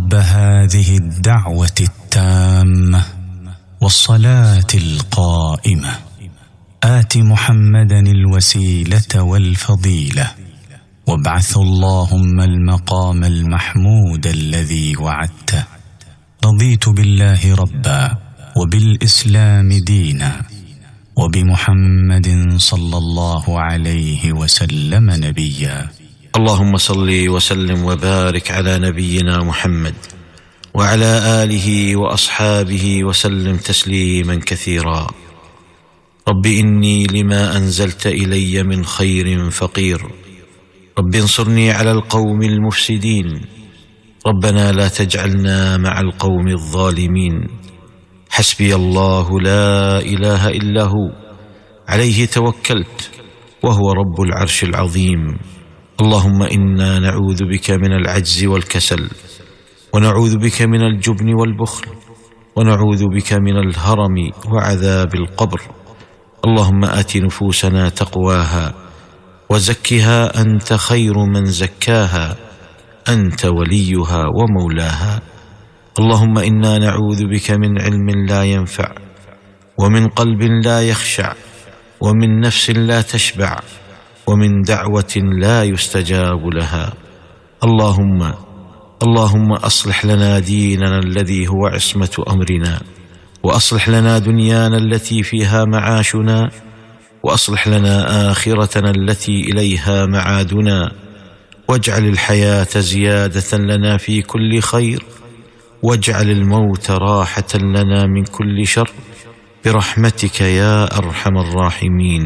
رب هذه الدعوه التامه والصلاه القائمه ات محمدا الوسيله والفضيله وابعث اللهم المقام المحمود الذي وعدته رضيت بالله ربا وبالاسلام دينا وبمحمد صلى الله عليه وسلم نبيا اللهم صل وسلم وبارك على نبينا محمد وعلى اله واصحابه وسلم تسليما كثيرا رب اني لما انزلت الي من خير فقير رب انصرني على القوم المفسدين ربنا لا تجعلنا مع القوم الظالمين حسبي الله لا اله الا هو عليه توكلت وهو رب العرش العظيم اللهم انا نعوذ بك من العجز والكسل ونعوذ بك من الجبن والبخل ونعوذ بك من الهرم وعذاب القبر اللهم ات نفوسنا تقواها وزكها انت خير من زكاها انت وليها ومولاها اللهم انا نعوذ بك من علم لا ينفع ومن قلب لا يخشع ومن نفس لا تشبع ومن دعوه لا يستجاب لها اللهم اللهم اصلح لنا ديننا الذي هو عصمه امرنا واصلح لنا دنيانا التي فيها معاشنا واصلح لنا اخرتنا التي اليها معادنا واجعل الحياه زياده لنا في كل خير واجعل الموت راحه لنا من كل شر برحمتك يا ارحم الراحمين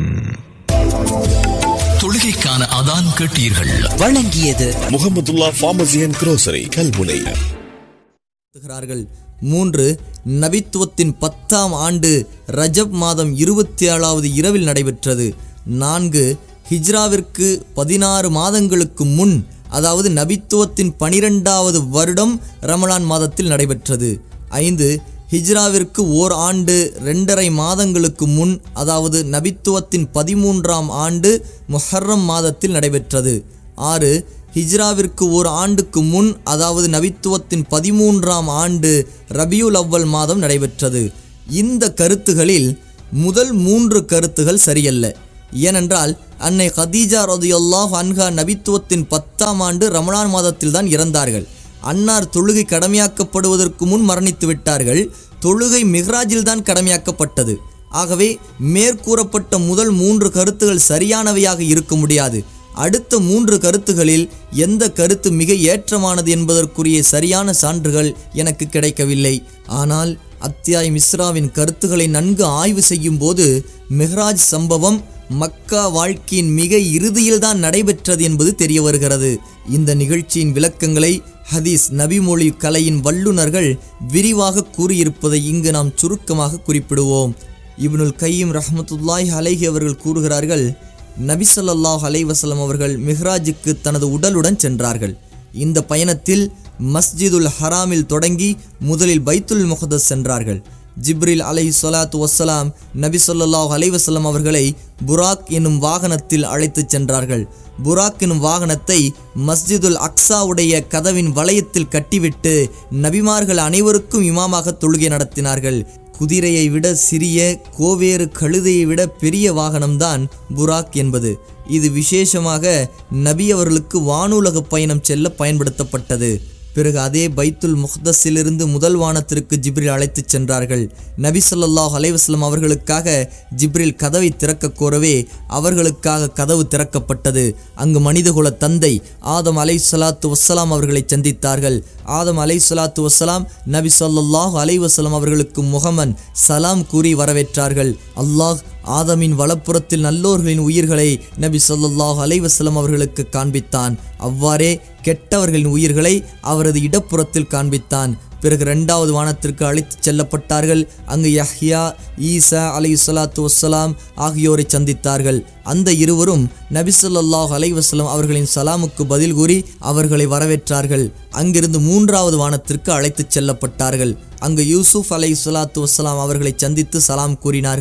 தொழுகைக்கான அதான் கேட்டீர்கள் வழங்கியது Mohamedullah pharmacy and grocery Kalmunai நடத்துகிறார்கள் மூன்று நபித்துவத்தின் பத்தாம் ஆண்டு ரஜப் மாதம் இருபத்தி ஏழாவது இரவில் நடைபெற்றது நான்கு ஹிஜ்ராவிற்கு பதினாறு மாதங்களுக்கு முன் அதாவது நபித்துவத்தின் பனிரெண்டாவது வருடம் ரமலான் மாதத்தில் நடைபெற்றது ஐந்து ஹிஜ்ராவிற்கு ஓர் ஆண்டு ரெண்டரை மாதங்களுக்கு முன் அதாவது நபித்துவத்தின் பதிமூன்றாம் ஆண்டு முஹர்ரம் மாதத்தில் நடைபெற்றது ஆறு ஹிஜ்ராவிற்கு ஒரு ஆண்டுக்கு முன் அதாவது நபித்துவத்தின் பதிமூன்றாம் ஆண்டு ரபியுல் அவ்வல் மாதம் நடைபெற்றது இந்த கருத்துகளில் முதல் மூன்று கருத்துகள் சரியல்ல ஏனென்றால் அன்னை ஹதீஜா ரதியுல்லாஹ் அன்ஹா நபித்துவத்தின் பத்தாம் ஆண்டு ரமலான் மாதத்தில் தான் இறந்தார்கள் அன்னார் தொழுகை கடமையாக்கப்படுவதற்கு முன் மரணித்து விட்டார்கள் தொழுகை மிஹ்ராஜில் தான் கடமையாக்கப்பட்டது ஆகவே மேற்கூறப்பட்ட முதல் மூன்று கருத்துகள் சரியானவையாக இருக்க முடியாது அடுத்த மூன்று கருத்துகளில் எந்த கருத்து மிக ஏற்றமானது என்பதற்குரிய சரியான சான்றுகள் எனக்கு கிடைக்கவில்லை ஆனால் அத்தியாய் மிஸ்ராவின் கருத்துக்களை நன்கு ஆய்வு செய்யும் போது மெஹ்ராஜ் சம்பவம் மக்கா வாழ்க்கையின் மிக இறுதியில்தான் நடைபெற்றது என்பது தெரிய வருகிறது இந்த நிகழ்ச்சியின் விளக்கங்களை ஹதீஸ் நபிமொழி கலையின் வல்லுநர்கள் விரிவாக கூறியிருப்பதை இங்கு நாம் சுருக்கமாக குறிப்பிடுவோம் இப்னுல் கையீம் ரஹ்மத்துல்லாஹி அலைஹி அவர்கள் கூறுகிறார்கள் நபி ஸல்லல்லாஹு அலைஹி வஸல்லம் அவர்கள் மிஹ்ராஜுக்கு தனது உடலுடன் சென்றார்கள் இந்த பயணத்தில் மஸ்ஜிதுல் ஹராமில் தொடங்கி முதலில் பைத்துல் முகதஸ் சென்றார்கள் ஜிப்ரில் அலை சொலாத்து வசலாம் நபி ஸல்லல்லாஹு அலைஹி வஸல்லம் அவர்களை புராக் என்னும் வாகனத்தில் அழைத்துச் சென்றார்கள் புராக் என்னும் வாகனத்தை மஸ்ஜிதுல் அக்ஸாவுடைய கதவின் வளையத்தில் கட்டிவிட்டு நபிமார்கள் அனைவருக்கும் இமாமாக தொழுகை நடத்தினார்கள் குதிரையை விட சிறிய கோவேறு கழுதையை விட பெரிய வாகனம்தான் புராக் என்பது இது விசேஷமாக நபி அவர்களுக்கு வானுலக பயணம் செல்ல பயன்படுத்தப்பட்டது பிறகு அதே பைத்துல் முஹ்தஸிலிருந்து முதல் வானத்திற்கு ஜிப்ரில் அழைத்துச் சென்றார்கள் நபி ஸல்லல்லாஹு அலைஹி வஸல்லம் அவர்களுக்காக ஜிப்ரில் கதவை திறக்க கோரவே அவர்களுக்காக கதவு திறக்கப்பட்டது அங்கு மனிதகுல தந்தை ஆதம் அலை சலாத்து வசலாம் அவர்களை சந்தித்தார்கள் ஆதம் அலை சலாத்து வசலாம் நபி ஸல்லல்லாஹு அலைஹி வஸல்லம் அவர்களுக்கு முகமன் சலாம் கூறி வரவேற்றார்கள் அல்லாஹ் ஆதமின் வலப்புறத்தில் நல்லோர்களின் உயிர்களை நபி ஸல்லல்லாஹு அலைஹி வஸல்லம் அவர்களுக்கு காண்பித்தான் அவ்வாறே கெட்டவர்களின் உயிர்களை அவரது இடப்புறத்தில் காண்பித்தான் பிறகு இரண்டாவது வானத்திற்கு அழைத்துச் செல்லப்பட்டார்கள் அங்கு யஹ்யா ஈசா அலை சலாத்து வசலாம் ஆகியோரை சந்தித்தார்கள் அந்த இருவரும் நபி ஸல்லல்லாஹு அலைஹி வஸல்லம் அவர்களின் சலாமுக்கு பதில் கூறி அவர்களை வரவேற்றார்கள் அங்கிருந்து மூன்றாவது வானத்திற்கு அழைத்துச் செல்லப்பட்டார்கள் அங்கு யூசுப் அலை சலாத்து வசலாம் அவர்களை சந்தித்து சலாம் கூறினார்கள்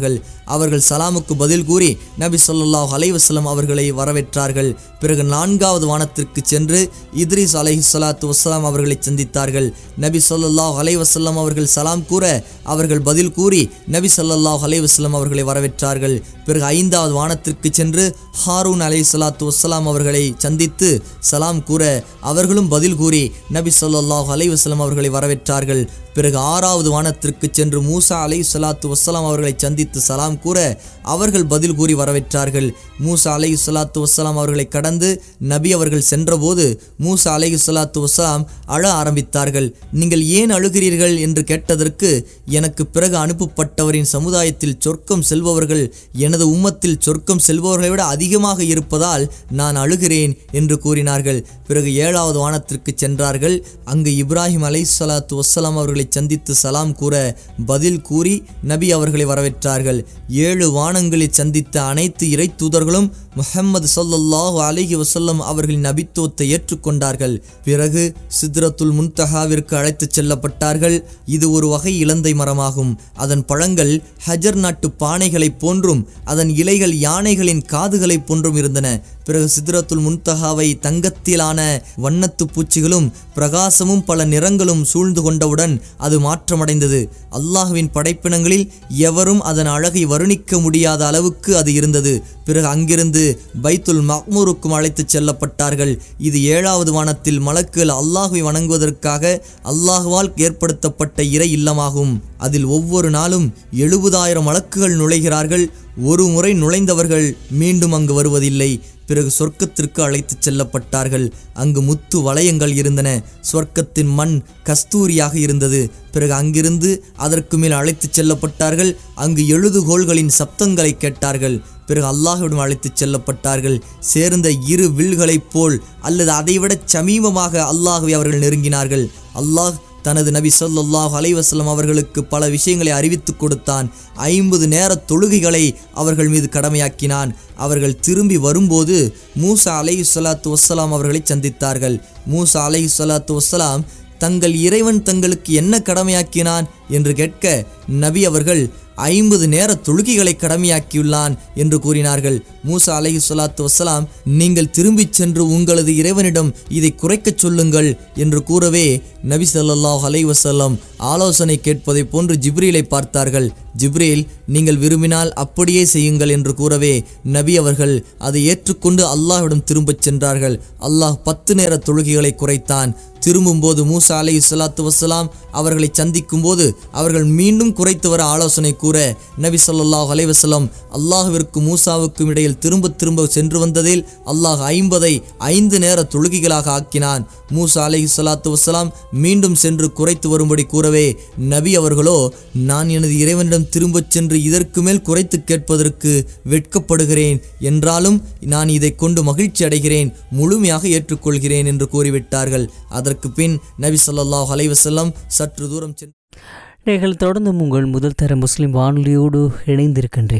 அவர்கள் சலாமுக்கு பதில் கூறி நபி ஸல்லல்லாஹு அலைஹி வஸல்லம் அவர்களை வரவேற்றார்கள் பிறகு நான்காவது வானத்திற்கு சென்று இத்ரிஸ் அலைஹி ஸலாத்து வஸ்ஸலாம் அவர்களை சந்தித்தார்கள் நபி ஸல்லல்லாஹு அலைஹி வஸல்லம் அவர்கள் சலாம் கூற அவர்கள் பதில் கூறி நபி ஸல்லல்லாஹு அலைஹி வஸல்லம் அவர்களை வரவேற்றார்கள் பிறகு ஐந்தாவது வானத்திற்கு சென்று ஹாரூன் அலைஹி ஸலாத்து வஸ்ஸலாம் அவர்களை சந்தித்து சலாம் கூற அவர்களும் பதில் கூறி நபி ஸல்லல்லாஹு அலைஹி வஸல்லம் அவர்களை வரவேற்றார்கள் பிறகு ஆறாவது வானத்திற்கு சென்று மூசா அலை சலாத்து வஸ்ஸலாம் அவர்களை சந்தித்து சலாம் கூற அவர்கள் பதில் கூறி வரவேற்றார்கள் மூசா அலை சலாத்து வஸ்ஸலாம் அவர்களை கடந்து நபி அவர்கள் சென்றபோது மூசா அலை சலாத்து வஸ்ஸலாம் அழ ஆரம்பித்தார்கள் நீங்கள் ஏன் அழுகிறீர்கள் என்று கேட்டதற்கு எனக்கு பிறகு அனுப்பப்பட்டவரின் சமுதாயத்தில் சொர்க்கம் செல்பவர்கள் எனது உம்மத்தில் சொர்க்கம் செல்பவர்களை விட அதிகமாக இருப்பதால் நான் அழுகிறேன் என்று கூறினார்கள் பிறகு ஏழாவது வானத்திற்கு சென்றார்கள் அங்கு இப்ராஹிம் அலை சலாத்து வஸ்ஸலாம் அவர்களை சந்தித்து சலாம் கூற பதில் கூறி நபி அவர்களை வரவேற்றார்கள் ஏழு வானங்களில் சந்தித்த அனைத்து இறை தூதர்களும் முஹம்மது ஸல்லல்லாஹு அலைஹி வஸல்லம் அவர்களின் நபித்துவத்தை ஏற்றுக்கொண்டார்கள் பிறகு சித்ரத்துல் முன்தஹாவிற்கு அழைத்துச் செல்லப்பட்டார்கள் இது ஒரு வகை இலந்தை மரமாகும் அதன் பழங்கள் ஹஜர் நாட்டு பானைகளைப் போன்றும் அதன் இலைகள் யானைகளின் காதுகளைப் போன்றும் இருந்தன பிறகு சித்ரத்துல் முன்தஹாவை தங்கத்திலான வண்ணத்து பூச்சிகளும் பிரகாசமும் பல நிறங்களும் சூழ்ந்து கொண்டவுடன் அது மாற்றமடைந்தது அல்லாஹுவின் படைப்பினங்களில் எவரும் அதன் அழகை வருணிக்க முடியாத அளவுக்கு அது இருந்தது பிறகு அங்கிருந்து பைத்துல் மக்மூருக்கும் அழைத்துச் செல்லப்பட்டார்கள் இது ஏழாவது வானத்தில் மலக்குகள் அல்லாஹுவை வணங்குவதற்காக அல்லாஹுவால் ஏற்படுத்தப்பட்ட இறை இல்லமாகும் அதில் ஒவ்வொரு நாளும் எழுபதாயிரம் மலக்குகள் நுழைகிறார்கள் ஒரு முறை நுழைந்தவர்கள் மீண்டும் அங்கு வருவதில்லை பிறகு சொர்க்கத்திற்கு அழைத்துச் செல்லப்பட்டார்கள் அங்கு முத்து வளையங்கள் இருந்தன சொர்க்கத்தின் மண் கஸ்தூரியாக இருந்தது பிறகு அங்கிருந்து அதற்கு மேல் அழைத்துச் செல்லப்பட்டார்கள் அங்கு எழுதுகோள்களின் சப்தங்களை கேட்டார்கள் பிறகு அல்லாஹ்விடம் அழைத்துச் செல்லப்பட்டார்கள் சேர்ந்த இரு வில்களைப் போல் அல்லது அதைவிட சமீபமாக அல்லாஹ்வை அவர்கள் நெருங்கினார்கள் அல்லாஹ் தனது நபி ஸல்லல்லாஹு அலைஹி வஸல்லம் அவர்களுக்கு பல விஷயங்களை அறிவித்துக் கொடுத்தான் ஐம்பது நேர தொழுகைகளை அவர்கள் மீது கடமையாக்கினான் அவர்கள் திரும்பி வரும்போது மூசா அலைஹி ஸலாத்து வஸ்ஸலாம் அவர்களை சந்தித்தார்கள் மூசா அலைஹி ஸலாத்து வஸ்ஸலாம் தங்கள் இறைவன் தங்களுக்கு என்ன கடமையாக்கினான் என்று கேட்க நபி அவர்கள் ஐம்பது நேர தொழுகைகளை கடமையாக்கியுள்ளான் என்று கூறினார்கள் மூசா அலைஹி ஸலாத்து வஸ்ஸலாம் நீங்கள் திரும்பிச் சென்று உங்களது இறைவனிடம் இதை குறைக்கச் சொல்லுங்கள் என்று கூறவே நபி ஸல்லல்லாஹு அலைஹி வஸல்லம் ஆலோசனை கேட்பதைப் போன்று ஜிப்ரீலை பார்த்தார்கள் ஜிப்ரீல் நீங்கள் விரும்பினால் அப்படியே செய்யுங்கள் என்று கூறவே நபி அவர்கள் அதை ஏற்றுக்கொண்டு அல்லாஹ்விடம் திரும்பச் சென்றார்கள் அல்லாஹ் பத்து நேர தொழுகைகளை குறைத்தான் திரும்பும்போது மூசா அலை சலாத்து வசலாம் அவர்களை சந்திக்கும் போது அவர்கள் மீண்டும் குறைத்து வர ஆலோசனை கூற நபி ஸல்லல்லாஹு அலைஹி வஸல்லம் அல்லாஹ்விற்கும் மூசாவுக்கும் இடையில் திரும்ப திரும்ப சென்று வந்ததில் அல்லாஹ் ஐம்பதை ஐந்து நேர தொழுகைகளாக ஆக்கினான் மூசா அலைஹி ஸலாத்து வசலாம் மீண்டும் சென்று குறைத்து வரும்படி கூறவே நபி அவர்களோ நான் எனது இறைவனிடம் திரும்பச் சென்று இதற்கு மேல் குறைத்து கேட்பதற்கு வெட்கப்படுகிறேன் என்றாலும் நான் இதை கொண்டு மகிழ்ச்சி அடைகிறேன் முழுமையாக ஏற்றுக்கொள்கிறேன் என்று கூறிவிட்டார்கள் அதற்கு பின் நபி ஸல்லல்லாஹு அலைஹி வஸல்லம் சற்று தூரம் சென்று நீங்கள் தொடர்ந்து உங்கள் முதல் தர முஸ்லிம் வானொலியோடு இணைந்திருக்கின்றீர்கள்